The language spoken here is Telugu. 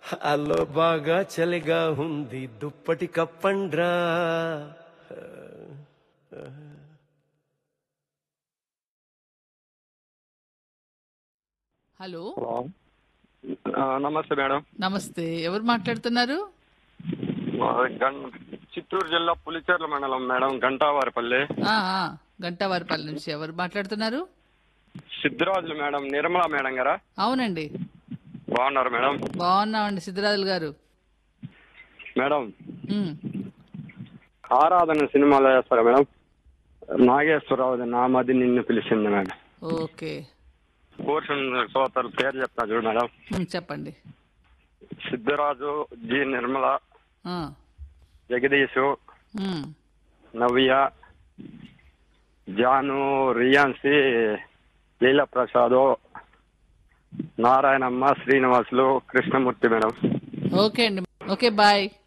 అల్లో బాగా చలిగా ఉంది దుప్పటి కప్పండ్రా హలో హలో ఆ, నమస్తే మేడం నమస్తే ఎవరు మాట్లాడుతున్నారు ఆ, గన్- చిత్తూరు జిల్లా పులిచెర్ల మండలం మేడం గంటావారిపల్లి ఆ, ఆ, గంటావారిపల్లి నుంచి ఎవరు మాట్లాడుతున్నారు సిద్ధరాజులు మేడం నిర్మలా మేడం గారా అవునండి బాగున్నారు మేడం బాగున్నామండి సిద్ధరాజులు గారు మేడం ఉమ్, ఆరాధన సినిమాలో వేస్తారా మేడం నాగేశ్వరరావు నా మది నిన్ను పిలిచింది మేడం ఓకే పోర్షన్ సోదరుల పేరు చెప్తా చూడు మేడం ఉమ్, చెప్పండి సిద్ధరాజు జి నిర్మల ఆ, జగదీషు ఉమ్, నవ్య జాను రియాన్సి లీలా ప్రసాద్ నారాయణమ్మ శ్రీనివాసులు కృష్ణమూర్తి మేడం ఓకే అండి ఓకే బాయ్